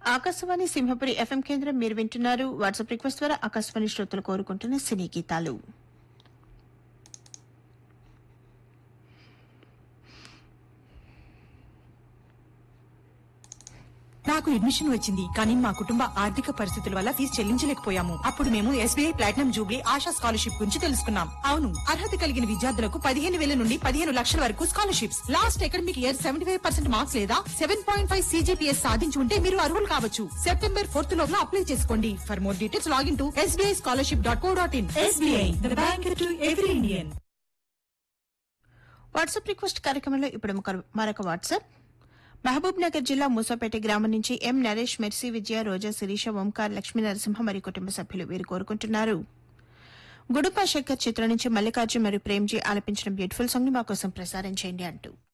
Akashvani Simhapuri FM కేంద్రం మీరు వింటున్నారు వాట్సాప్ రిక్వెస్ట్ ద్వారా ఆకాశవాణి శ్రోతలు కోరుకుంటున్న సినీ గీతాలు నాకు అడ్మిషన్ వచ్చింది కానీ మా కుటుంబ ఆర్థిక పరిస్థితుల వల్ల ఫీజు చెల్లించలేకపోయాము అప్పుడు మేము SBI platinum jubilee Asha scholarship గురించి తెలుసుకున్నాం అవును అర్హత కలిగిన విద్యార్థులకు పదిహేను వేల నుండి పదిహేను లక్షల వరకు scholarships last academic year seventy five percent marks లేదా సెవెన్ పాయింట్ ఫైవ్ సీజీపీఎస్ సాధించి ఉంటే మీరు అర్హులు కావచ్చు సెప్టెంబర్ ఫోర్త్ లోపల అప్లై చేసుకోండి for more details log in to SBI scholarship dot co dot in SBI bank to every Indian WhatsApp request కార్యక్రమంలో ఇప్పుడు ఒక- మరొక వాట్సాప్ మహబూబ్ నగర్ జిల్లా మూసాపేట గ్రామం నుంచి ఎం నరేష్ మెర్సీ విజయ రోజా శిరీష ఓంకార్ లక్ష్మీ నరసింహ మరియు కుటుంబ సభ్యులు వీరు కోరుకుంటున్నారు గుడుపా శేఖర్ చిత్రం నుంచి మల్లికార్జున్ మరియు ప్రేమ్జీ ఆలపించిన బ్యూటిఫుల్ సాంగ్ ని మా కోసం ప్రసారం చేయండి అంటూ